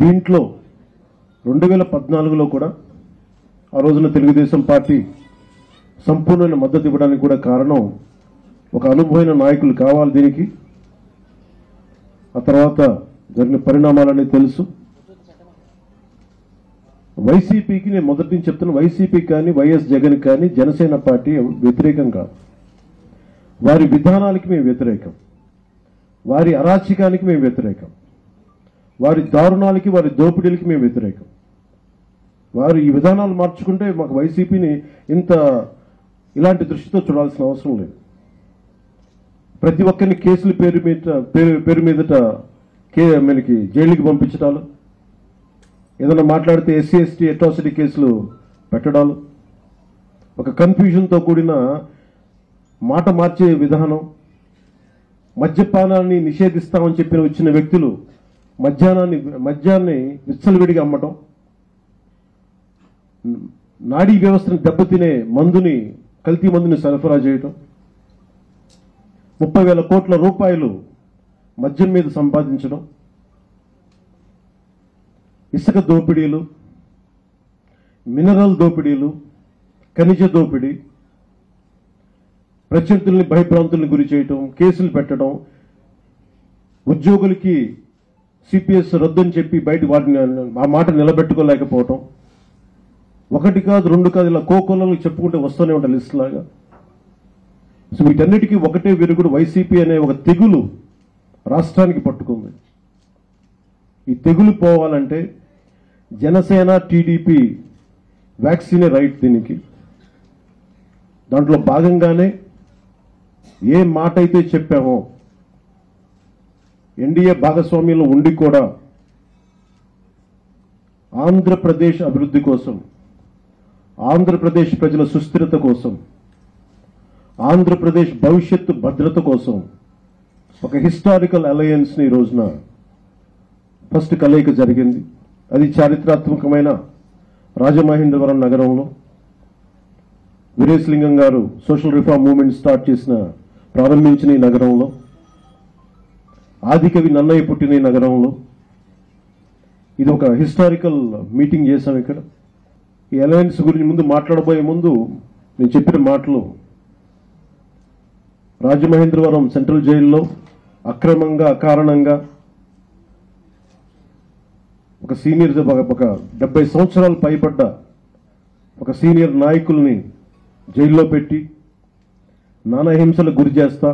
దీంట్లో రెండు వేల పద్నాలుగులో కూడా ఆ రోజున తెలుగుదేశం పార్టీ సంపూర్ణమైన మద్దతు ఇవ్వడానికి కూడా కారణం ఒక అనుభవమైన నాయకులు కావాలి దీనికి ఆ తర్వాత జరిగిన పరిణామాలన్నీ తెలుసు వైసీపీకి నేను మొదటి నుంచి చెప్తున్నా వైసీపీ కానీ వైఎస్ జగన్ కానీ జనసేన పార్టీ వ్యతిరేకం కాదు వారి విధానాలకి మేము వ్యతిరేకం వారి అరాచకానికి మేము వ్యతిరేకం వారి దారుణాలకి వారి దోపిడీలకి మేము వ్యతిరేకం వారు ఈ విధానాలు మార్చుకుంటే మాకు వైసీపీని ఇంత ఇలాంటి దృష్టితో చూడాల్సిన అవసరం లేదు ప్రతి ఒక్కరిని కేసుల పేరు మీద పేరు పేరు మీదట కే మనకి జైలుకి పంపించడాలు ఏదైనా మాట్లాడితే ఎస్సీ ఎస్టీ అట్రాసిటీ కేసులు పెట్టడాలు ఒక కన్ఫ్యూజన్తో కూడిన మాట మార్చే విధానం మద్యపానాన్ని నిషేధిస్తామని చెప్పిన వచ్చిన వ్యక్తులు మద్యానాన్ని మద్యాన్ని విచ్చలవిడిగా అమ్మటం నాడీ వ్యవస్థను దెబ్బతినే మందుని కల్తీ మందుని సరఫరా చేయటం ముప్పై వేల కోట్ల రూపాయలు మద్యం మీద సంపాదించడం ఇసుక దోపిడీలు మినరల్ దోపిడీలు ఖనిజ దోపిడీ ప్రత్యర్థుల్ని భయభ్రాంతుల్ని గురి చేయటం కేసులు పెట్టడం ఉద్యోగులకి సిపిఎస్ రద్దని చెప్పి బయట వాటిని ఆ మాట నిలబెట్టుకోలేకపోవటం ఒకటి కాదు రెండు కాదు ఇలా కోకొల్లలు చెప్పుకుంటే వస్తూనే ఉంటాయి లిస్ట్ లాగా సో వీటన్నిటికీ ఒకటే విరుగుడు వైసీపీ అనే ఒక తెగులు రాష్ట్రానికి పట్టుకుంది ఈ తెగులు పోవాలంటే జనసేన టీడీపీ వ్యాక్సినే రైట్ దీనికి దాంట్లో భాగంగానే ఏ మాట అయితే చెప్పామో ఎన్డీఏ భాగస్వామ్యంలో ఉండి కూడా ఆంధ్రప్రదేశ్ అభివృద్ధి కోసం ఆంధ్రప్రదేశ్ ప్రజల సుస్థిరత కోసం ఆంధ్రప్రదేశ్ భవిష్యత్తు భద్రత కోసం ఒక హిస్టారికల్ అలయన్స్ ని ఈ రోజున ఫస్ట్ కలయిక జరిగింది అది చారిత్రాత్మకమైన రాజమహేంద్రవరం నగరంలో వీరేశలింగం గారు సోషల్ రిఫార్మ్ మూవ్మెంట్ స్టార్ట్ చేసిన ప్రారంభించిన ఈ నగరంలో ఆదికవి నన్నయ్య పుట్టిన ఈ నగరంలో ఇది ఒక హిస్టారికల్ మీటింగ్ చేశాం ఇక్కడ ఈ అలయన్స్ గురించి ముందు మాట్లాడబోయే ముందు నేను చెప్పిన మాటలు రాజమహేంద్రవరం సెంట్రల్ జైల్లో అక్రమంగా అకారణంగా ఒక సీనియర్ ఒక డెబ్బై సంవత్సరాలు పైబడ్డ ఒక సీనియర్ నాయకుల్ని జైల్లో పెట్టి నానా హింసలకు గురి చేస్తా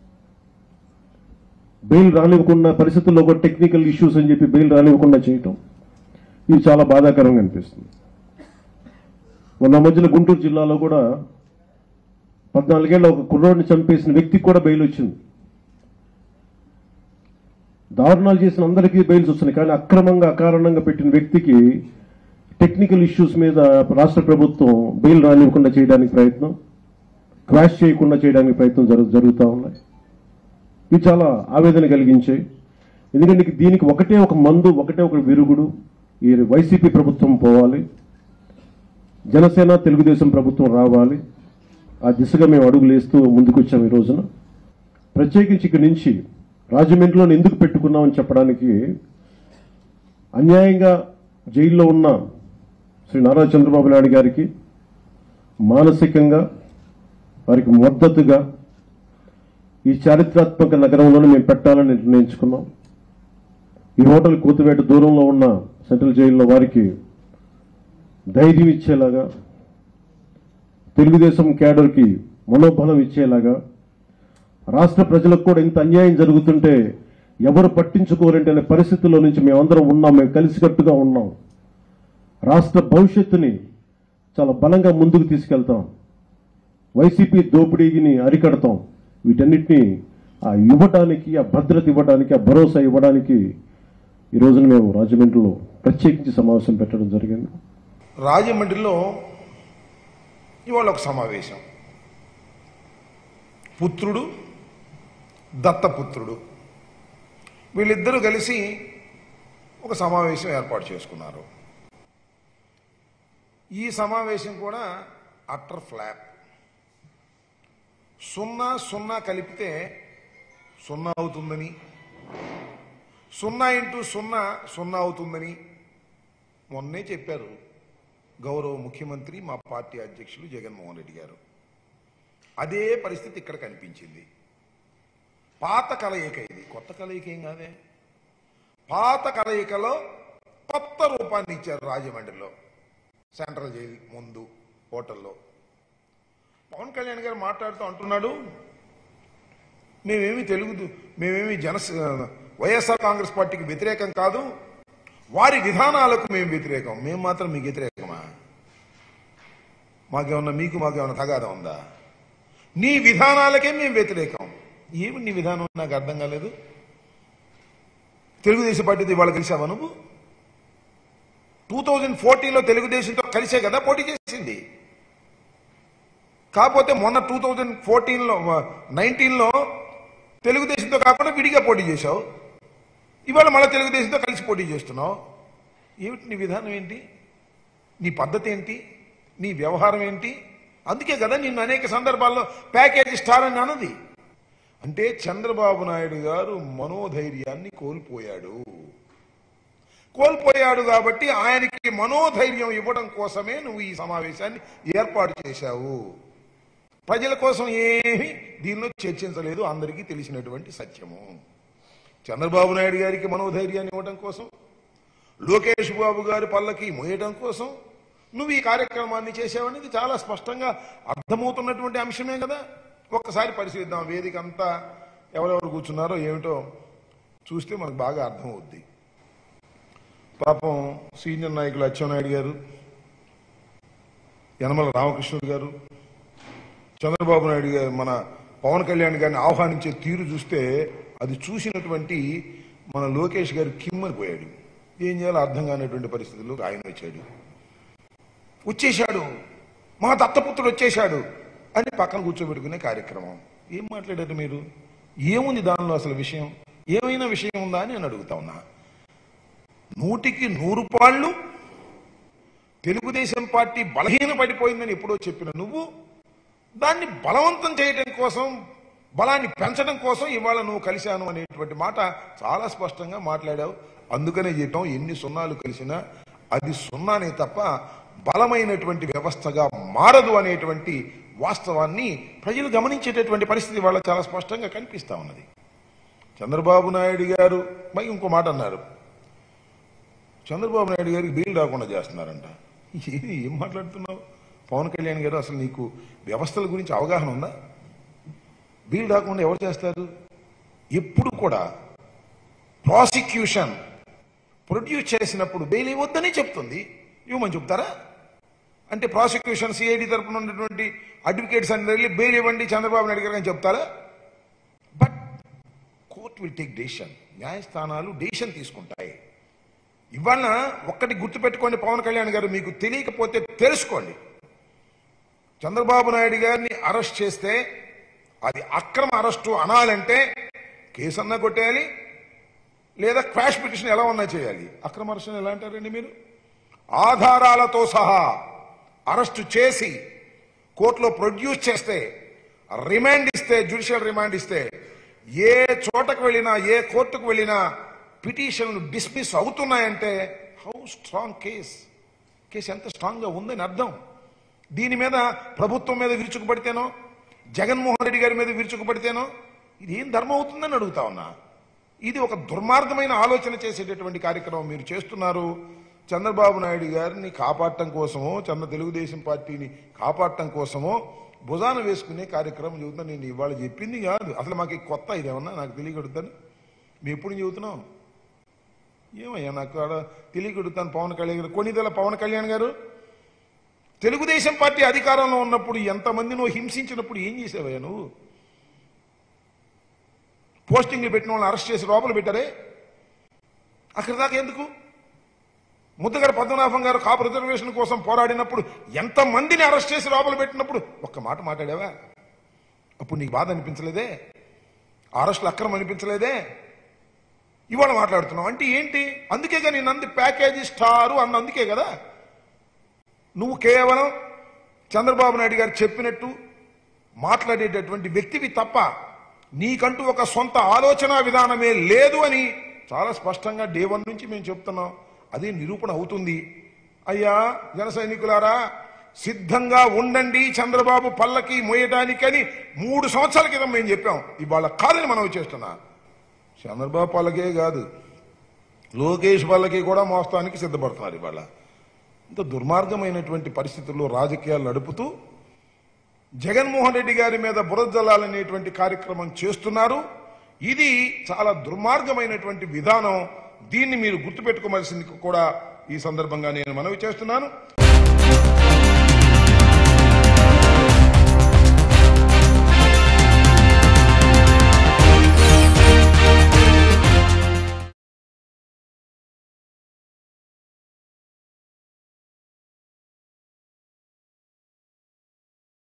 బెయిల్ రానివ్వకుండా పరిస్థితుల్లో కూడా టెక్నికల్ ఇష్యూస్ అని చెప్పి బెయిల్ రానివ్వకుండా చేయటం ఇది చాలా బాధాకరంగా అనిపిస్తుంది మొన్న మధ్యలో గుంటూరు జిల్లాలో కూడా పద్నాలుగేళ్ల ఒక కుర్రోడిని చంపేసిన వ్యక్తికి కూడా బెయిల్ వచ్చింది దారుణాలు చేసిన అందరికీ బెయిల్స్ వస్తున్నాయి కానీ అక్రమంగా అకారణంగా పెట్టిన వ్యక్తికి టెక్నికల్ ఇష్యూస్ మీద రాష్ట్ర ప్రభుత్వం బెయిల్ రానివ్వకుండా చేయడానికి ప్రయత్నం క్వాష్ చేయకుండా చేయడానికి ప్రయత్నం జరుగు జరుగుతూ ఉన్నాయి ఇవి చాలా ఆవేదన కలిగించాయి ఎందుకంటే దీనికి ఒకటే ఒక మందు ఒకటే ఒక విరుగుడు ఈ వైసీపీ ప్రభుత్వం పోవాలి జనసేన తెలుగుదేశం ప్రభుత్వం రావాలి ఆ దిశగా మేము అడుగులు వేస్తూ ముందుకు వచ్చాం ఈ రోజున ప్రత్యేకించి ఇక్కడి నుంచి రాజమండ్రిలో ఎందుకు పెట్టుకున్నామని చెప్పడానికి అన్యాయంగా జైల్లో ఉన్న శ్రీ నారా చంద్రబాబు నాయుడు గారికి మానసికంగా వారికి మద్దతుగా ఈ చారిత్రాత్మక నగరంలోనే మేము పెట్టాలని నిర్ణయించుకున్నాం ఈ హోటల్ కూతువేట దూరంలో ఉన్న సెంట్రల్ జైల్లో వారికి ధైర్యం ఇచ్చేలాగా తెలుగుదేశం క్యాడర్కి మనోబలం ఇచ్చేలాగా రాష్ట్ర ప్రజలకు కూడా ఇంత అన్యాయం జరుగుతుంటే ఎవరు పట్టించుకోరంటే అనే పరిస్థితుల్లో నుంచి మేమందరం ఉన్నాం మేము కలిసికట్టుగా ఉన్నాం రాష్ట్ర భవిష్యత్తుని చాలా బలంగా ముందుకు తీసుకెళ్తాం వైసీపీ దోపిడీని అరికడతాం వీటన్నిటిని ఆ ఇవ్వడానికి ఆ భద్రత ఇవ్వడానికి ఆ భరోసా ఇవ్వడానికి ఈ రోజున మేము రాజమండ్రిలో ప్రత్యేకించి సమావేశం పెట్టడం జరిగింది రాజమండ్రిలో ఇవాళ ఒక సమావేశం పుత్రుడు దత్తపుత్రుడు వీళ్ళిద్దరూ కలిసి ఒక సమావేశం ఏర్పాటు చేసుకున్నారు ఈ సమావేశం కూడా అట్టర్ ఫ్లాప్ సున్నా సున్నా కలిపితే సున్నా అవుతుందని సున్నా ఇంటూ సున్నా సున్నా అవుతుందని మొన్నే చెప్పారు గౌరవ ముఖ్యమంత్రి మా పార్టీ అధ్యక్షులు జగన్మోహన్ రెడ్డి గారు అదే పరిస్థితి ఇక్కడ కనిపించింది పాత కలయిక ఇది కొత్త కలయిక ఏం కాదే పాత కలయికలో కొత్త రూపాన్ని ఇచ్చారు రాజమండ్రిలో సెంట్రల్ జైలు ముందు హోటల్లో పవన్ కళ్యాణ్ గారు మాట్లాడుతూ అంటున్నాడు మేమేమి తెలుగు మేమేమి జన వైఎస్ఆర్ కాంగ్రెస్ పార్టీకి వ్యతిరేకం కాదు వారి విధానాలకు మేము వ్యతిరేకం మేము మాత్రం మీకు వ్యతిరేకమా మాకేమన్నా మీకు మాకేమన్నా తగాదా ఉందా నీ విధానాలకే మేము వ్యతిరేకం ఏమి నీ విధానం నాకు అర్థం కాలేదు తెలుగుదేశం పార్టీతో ఇవాళ కలిసావా నువ్వు టూ థౌజండ్ ఫోర్టీన్లో తెలుగుదేశంతో కలిసే కదా పోటీ చేసింది కాకపోతే మొన్న టూ థౌజండ్ ఫోర్టీన్లో నైన్టీన్లో తెలుగుదేశంతో కాకుండా విడిగా పోటీ చేశావు ఇవాళ మళ్ళీ తెలుగుదేశంతో కలిసి పోటీ చేస్తున్నావు ఏమిటి నీ విధానం ఏంటి నీ పద్ధతి ఏంటి నీ వ్యవహారం ఏంటి అందుకే కదా నిన్ను అనేక సందర్భాల్లో ప్యాకేజ్ స్టార్ అని అన్నది అంటే చంద్రబాబు నాయుడు గారు మనోధైర్యాన్ని కోల్పోయాడు కోల్పోయాడు కాబట్టి ఆయనకి మనోధైర్యం ఇవ్వడం కోసమే నువ్వు ఈ సమావేశాన్ని ఏర్పాటు చేశావు ప్రజల కోసం ఏమీ దీనిలో చర్చించలేదు అందరికీ తెలిసినటువంటి సత్యము చంద్రబాబు నాయుడు గారికి మనోధైర్యాన్ని ఇవ్వడం కోసం లోకేష్ బాబు గారి పల్లకి మోయడం కోసం నువ్వు ఈ కార్యక్రమాన్ని చేసావనేది చాలా స్పష్టంగా అర్థమవుతున్నటువంటి అంశమే కదా ఒక్కసారి పరిశీలిద్దాం వేదిక అంతా ఎవరెవరు కూర్చున్నారో ఏమిటో చూస్తే మనకు బాగా అర్థమవుద్ది పాపం సీనియర్ నాయకులు అచ్చెన్నాయుడు గారు యనమల రామకృష్ణుడు గారు చంద్రబాబు నాయుడు గారు మన పవన్ కళ్యాణ్ గారిని ఆహ్వానించే తీరు చూస్తే అది చూసినటువంటి మన లోకేష్ గారు కిమ్మరిపోయాడు ఏం చేయాలో అర్థం కానటువంటి పరిస్థితుల్లో ఆయన వచ్చాడు వచ్చేశాడు మా దత్తపుత్రుడు వచ్చేశాడు అని పక్కన కూర్చోబెట్టుకునే కార్యక్రమం ఏం మాట్లాడారు మీరు ఏముంది దానిలో అసలు విషయం ఏమైనా విషయం ఉందా అని నేను అడుగుతా ఉన్నా నూటికి నూరు పాళ్ళు తెలుగుదేశం పార్టీ బలహీన పడిపోయిందని ఎప్పుడో చెప్పిన నువ్వు దాన్ని బలవంతం చేయడం కోసం బలాన్ని పెంచడం కోసం ఇవాళ నువ్వు కలిశాను అనేటువంటి మాట చాలా స్పష్టంగా మాట్లాడావు అందుకనే చెప్పాం ఎన్ని సున్నాలు కలిసినా అది సున్నానే తప్ప బలమైనటువంటి వ్యవస్థగా మారదు అనేటువంటి వాస్తవాన్ని ప్రజలు గమనించేటటువంటి పరిస్థితి వాళ్ళ చాలా స్పష్టంగా కనిపిస్తా ఉన్నది చంద్రబాబు నాయుడు గారు మరి ఇంకో మాట అన్నారు చంద్రబాబు నాయుడు గారికి బెయిల్ రాకుండా చేస్తున్నారంట ఏది ఏం మాట్లాడుతున్నావు పవన్ కళ్యాణ్ గారు అసలు నీకు వ్యవస్థల గురించి అవగాహన ఉందా బెయిల్ రాకుండా ఎవరు చేస్తారు ఎప్పుడు కూడా ప్రాసిక్యూషన్ ప్రొడ్యూస్ చేసినప్పుడు బెయిల్ ఇవ్వద్దని చెప్తుంది ఇవ్వమని చెప్తారా అంటే ప్రాసిక్యూషన్ సిఐడి తరపున ఉన్నటువంటి అడ్వకేట్స్ అని వెళ్ళి బెయిల్ ఇవ్వండి చంద్రబాబు నాయుడు గారు అని చెప్తారా but court will take decision న్యాయస్థానాలు డెసిషన్ తీసుకుంటాయి ఇవాళ ఒక్కటి గుర్తుపెట్టుకోండి పవన్ కళ్యాణ్ గారు మీకు తెలియకపోతే తెలుసుకోండి చంద్రబాబు నాయుడు గారిని అరెస్ట్ చేస్తే అది అక్రమ అరెస్టు అనాలంటే కేసు అన్నా కొట్టేయాలి లేదా క్వాష్ పిటిషన్ ఎలా ఉన్నా చేయాలి అక్రమ అరెస్ట్ ఎలా అంటారండి మీరు ఆధారాలతో సహా అరెస్టు చేసి కోర్టులో ప్రొడ్యూస్ చేస్తే రిమాండ్ ఇస్తే జ్యుడిషియల్ రిమాండ్ ఇస్తే ఏ చోటకు వెళ్ళినా ఏ కోర్టుకు వెళ్ళినా పిటిషన్లు డిస్మిస్ అవుతున్నాయంటే హౌ స్ట్రాంగ్ కేస్ కేసు ఎంత స్ట్రాంగ్గా ఉందని అర్థం దీని మీద ప్రభుత్వం మీద విరుచుకుపడితేనో జగన్మోహన్ రెడ్డి గారి మీద విరుచుకుపడితేనో ఇది ఏం ధర్మం అవుతుందని అడుగుతా ఉన్నా ఇది ఒక దుర్మార్గమైన ఆలోచన చేసేటటువంటి కార్యక్రమం మీరు చేస్తున్నారు చంద్రబాబు నాయుడు గారిని కాపాడటం కోసమో చంద్ర తెలుగుదేశం పార్టీని కాపాడటం కోసమో భుజాన వేసుకునే కార్యక్రమం చెబుతున్నా నేను ఇవాళ చెప్పింది కాదు అసలు మాకు ఈ కొత్త ఇదేమన్నా నాకు తెలియగడుగుతాను మేము ఎప్పుడు చెబుతున్నాం ఏమయ్యా నాకు ఆడ తెలియగడుగుతాను పవన్ కళ్యాణ్ గారు కొన్నిదల పవన్ కళ్యాణ్ గారు తెలుగుదేశం పార్టీ అధికారంలో ఉన్నప్పుడు ఎంతమంది నువ్వు హింసించినప్పుడు ఏం చేసావయ్యా నువ్వు పోస్టింగ్లు పెట్టిన వాళ్ళని అరెస్ట్ చేసి లోపల పెట్టారే అక్కడి దాకా ఎందుకు ముద్దగడ పద్మనాభం గారు కాపు రిజర్వేషన్ కోసం పోరాడినప్పుడు ఎంతమందిని అరెస్ట్ చేసి లోపల పెట్టినప్పుడు ఒక్క మాట మాట్లాడావా అప్పుడు నీకు బాధ అనిపించలేదే ఆ అరెస్టులు అక్రమం అనిపించలేదే ఇవాళ మాట్లాడుతున్నావు అంటే ఏంటి అందుకే కానీ నంది ప్యాకేజీ స్టారు అన్న అందుకే కదా నువ్వు కేవలం చంద్రబాబు నాయుడు గారు చెప్పినట్టు మాట్లాడేటటువంటి వ్యక్తివి తప్ప నీకంటూ ఒక సొంత ఆలోచన విధానమే లేదు అని చాలా స్పష్టంగా డే వన్ నుంచి మేము చెప్తున్నాం అది నిరూపణ అవుతుంది అయ్యా జన సైనికులారా సిద్ధంగా ఉండండి చంద్రబాబు పల్లకి మోయటానికని మూడు సంవత్సరాల క్రితం మేము చెప్పాం ఇవాళ కాదని మనం చేస్తున్నా చంద్రబాబు పల్లకే కాదు లోకేష్ పల్లకి కూడా మోస్తానికి సిద్ధపడుతున్నారు ఇవాళ ఇంత దుర్మార్గమైనటువంటి పరిస్థితుల్లో రాజకీయాలు నడుపుతూ జగన్మోహన్ రెడ్డి గారి మీద బురద జల్లాలనేటువంటి కార్యక్రమం చేస్తున్నారు ఇది చాలా దుర్మార్గమైనటువంటి విధానం దీన్ని మీరు గుర్తుపెట్టుకోవలసింది కూడా ఈ సందర్భంగా నేను మనవి చేస్తున్నాను